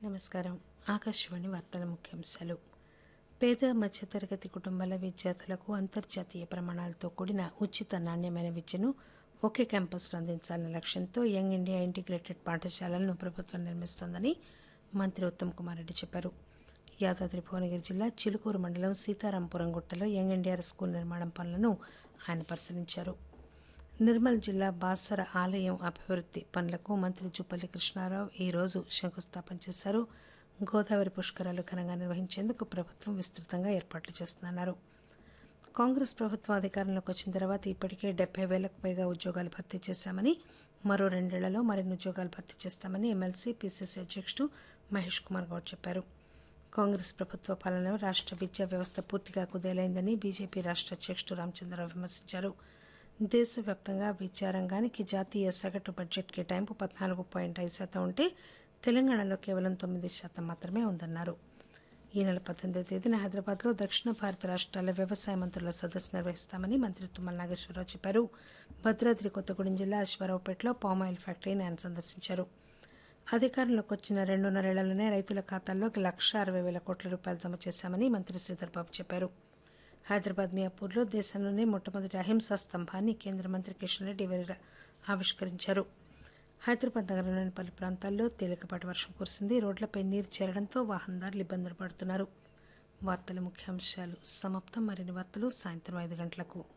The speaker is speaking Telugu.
నమస్కారం ఆకాశవాణి వార్తల ముఖ్యాంశాలు పేద మధ్యతరగతి కుటుంబాల విద్యార్థులకు అంతర్జాతీయ ప్రమాణాలతో కూడిన ఉచిత నాణ్యమైన విద్యను ఒకే క్యాంపస్లో అందించాలన్న లక్ష్యంతో యంగ్ ఇండియా ఇంటిగ్రేటెడ్ పాఠశాలలను ప్రభుత్వం నిర్మిస్తోందని మంత్రి ఉత్తమ్ కుమార్ రెడ్డి చెప్పారు యాదాద్రి భువనగిరి జిల్లా చిలుకూరు మండలం సీతారాంపురం గుట్టలో యంగ్ ఇండియా స్కూల్ నిర్మాణం పనులను ఆయన పరిశీలించారు నిర్మల్ జిల్లా బాసర ఆలయం అభివృద్ది పనులకు మంత్రి జుపల్లి కృష్ణారావు ఈ రోజు శంకుస్థాపన చేశారు గోదావరి పుష్కరాలు ఘనంగా నిర్వహించేందుకు ప్రభుత్వం విస్తృతంగా ఏర్పాట్లు చేస్తుందన్నారు కాంగ్రెస్ ప్రభుత్వం అధికారంలోకి వచ్చిన తర్వాత ఇప్పటికే డెబ్బై వేలకు పైగా ఉద్యోగాలు భర్తీ చేశామని మరో రెండేళ్లలో మరిన్ని ఉద్యోగాలు భర్తీ చేస్తామని ఎమ్మెల్సీ పీసీసీ అధ్యక్షుడు మహేష్ కుమార్ గౌడ్ చెప్పారు కాంగ్రెస్ ప్రభుత్వ పాలనలో రాష్ట్ర విద్యా వ్యవస్థ పూర్తిగా కుదేలైందని బీజేపీ రాష్ట్ర అధ్యక్షుడు రామచంద్రరావు విమర్శించారు దేశవ్యాప్తంగా విద్యారంగానికి జాతీయ సగటు బడ్జెట్ కేటాయింపు పద్నాలుగు పాయింట్ ఐదు శాతం ఉంటే తెలంగాణలో కేవలం తొమ్మిది శాతం మాత్రమే ఉందన్నారు ఈ నెల పద్దెనిమిదో తేదీన హైదరాబాద్లో దక్షిణ భారత రాష్ట్రాల వ్యవసాయ మంత్రుల సదస్సు నిర్వహిస్తామని మంత్రి తుమ్మల నాగేశ్వరరావు చెప్పారు భద్రాద్రి కొత్తగూడెం జిల్లా అశ్వారావుపేటలో పామాయిల్ ఫ్యాక్టరీని ఆయన సందర్శించారు అధికారంలోకి వచ్చిన రెండున్నరేళ్లలోనే రైతుల ఖాతాల్లోకి లక్ష అరవై వేల కోట్ల రూపాయలు జమ చేశామని మంత్రి శ్రీధర్ బాబు చెప్పారు హైదరాబాద్ మియాపూర్లో దేశంలోనే మొట్టమొదటి అహింసా స్తంభాన్ని కేంద్ర మంత్రి కిషన్ రెడ్డి వీర ఆవిష్కరించారు హైదరాబాద్ నగరంలోని పలు ప్రాంతాల్లో తేలికపాటి వర్షం కురిసింది రోడ్లపై నీరు చేరడంతో వాహనదారులు ఇబ్బందులు పడుతున్నారు వార్తల ముఖ్యాంశాలు సమాప్తం మరిన్ని వార్తలు సాయంత్రం ఐదు గంటలకు